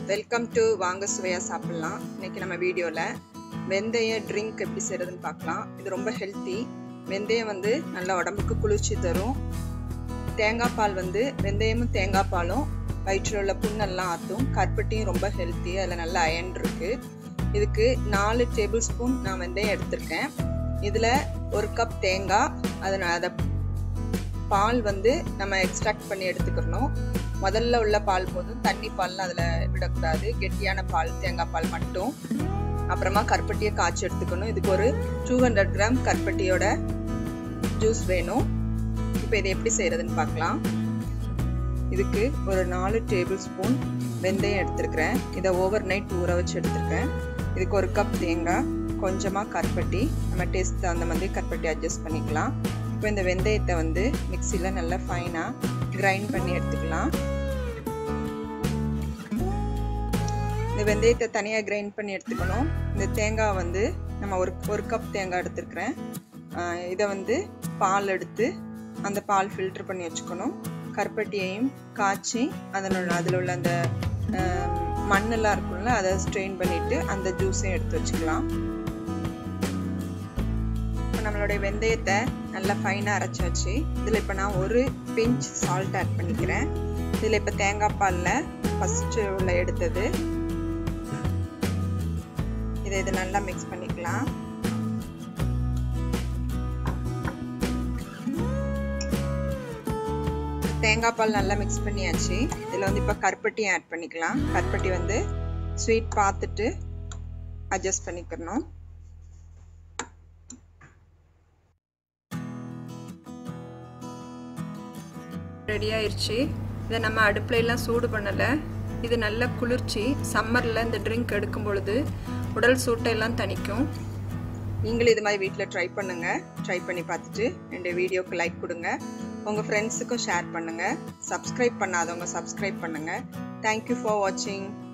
welcome to வாங்க சுவையாக சாப்பிட்லாம் இன்னைக்கு நம்ம வீடியோவில் வெந்தய ட்ரிங்க் எப்படி செய்கிறதுன்னு பார்க்கலாம் இது ரொம்ப ஹெல்த்தி வெந்தயம் வந்து நல்ல உடம்புக்கு குளிர்ச்சி தரும் தேங்காய் பால் வந்து வெந்தயமும் தேங்காய் பாலும் வயிற்றில் உள்ள புண்ணெல்லாம் ஆற்றும் கருப்பட்டியும் ரொம்ப ஹெல்த்தி அதில் நல்ல அயன் இருக்குது இதுக்கு நாலு டேபிள் ஸ்பூன் நான் வெந்தயம் எடுத்திருக்கேன் இதில் ஒரு கப் தேங்காய் அதை அதை பால் வந்து நம்ம எக்ஸ்ட்ராக்ட் பண்ணி எடுத்துக்கிறணும் முதல்ல உள்ள பால் போதும் தண்ணி பால்லாம் அதில் விடக்கூடாது கெட்டியான பால் தேங்காய் பால் மட்டும் அப்புறமா கருப்பட்டியை காய்ச்சி எடுத்துக்கணும் இதுக்கு ஒரு டூ ஹண்ட்ரட் கிராம் கருப்பட்டியோட ஜூஸ் வேணும் இப்போ இதை எப்படி செய்கிறதுன்னு பார்க்கலாம் இதுக்கு ஒரு நாலு டேபிள் ஸ்பூன் வெந்தயம் எடுத்துருக்கிறேன் இதை ஓவர் நைட் ஊற வச்சு எடுத்துருக்கேன் இதுக்கு ஒரு கப் தேங்காய் கொஞ்சமாக கருப்பட்டி நம்ம டேஸ்ட் தகுந்த மாதிரி கருப்பட்டி அட்ஜஸ்ட் பண்ணிக்கலாம் இப்போ இந்த வெந்தயத்தை வந்து மிக்சியில் நல்லா ஃபைனாக கிரைண்ட் பண்ணி எடுத்துக்கலாம் இந்த வெந்தயத்தை தனியாக கிரைண்ட் பண்ணி எடுத்துக்கணும் இந்த தேங்காய் வந்து நம்ம ஒரு ஒரு கப் தேங்காய் எடுத்துருக்கிறேன் இதை வந்து பால் எடுத்து அந்த பால் ஃபில்டர் பண்ணி வச்சுக்கணும் கருப்பட்டியையும் காய்ச்சி அதனோட அதில் உள்ள அந்த மண்ணெல்லாம் இருக்கும்ல அதை ஸ்ட்ரெயின் பண்ணிவிட்டு அந்த ஜூஸையும் எடுத்து வச்சுக்கலாம் இப்போ நம்மளுடைய வெந்தயத்தை நல்லா ஃபைனாக அரைச்சி வச்சு இதில் இப்போ நான் ஒரு பிஞ்ச் சால்ட் ஆட் பண்ணிக்கிறேன் இதில் இப்போ தேங்காய் பாலில் ஃபஸ்ட்டு உள்ள எடுத்தது இதை இது நல்லா மிக்ஸ் பண்ணிக்கலாம் தேங்காய் பால் நல்லா மிக்ஸ் பண்ணியாச்சு இதில் வந்து இப்போ கருப்பட்டியும் ஆட் பண்ணிக்கலாம் கருப்பட்டி வந்து ஸ்வீட் பார்த்துட்டு அட்ஜஸ்ட் பண்ணிக்கிறணும் ரெடி ஆயிடுச்சு இதை நம்ம அடுப்புலாம் சூடு பண்ணலை இது நல்ல குளிர்ச்சி சம்மரில் இந்த ட்ரிங்க் எடுக்கும் பொழுது உடல் சூட்டையெல்லாம் தணிக்கும் நீங்களும் இது மாதிரி வீட்டில் ட்ரை பண்ணுங்கள் ட்ரை பண்ணி பார்த்துட்டு என்னுடைய வீடியோக்கு லைக் கொடுங்க உங்கள் ஃப்ரெண்ட்ஸுக்கும் ஷேர் பண்ணுங்கள் சப்ஸ்கிரைப் பண்ணாதவங்க சப்ஸ்கிரைப் பண்ணுங்கள் தேங்க்யூ ஃபார் வாட்சிங்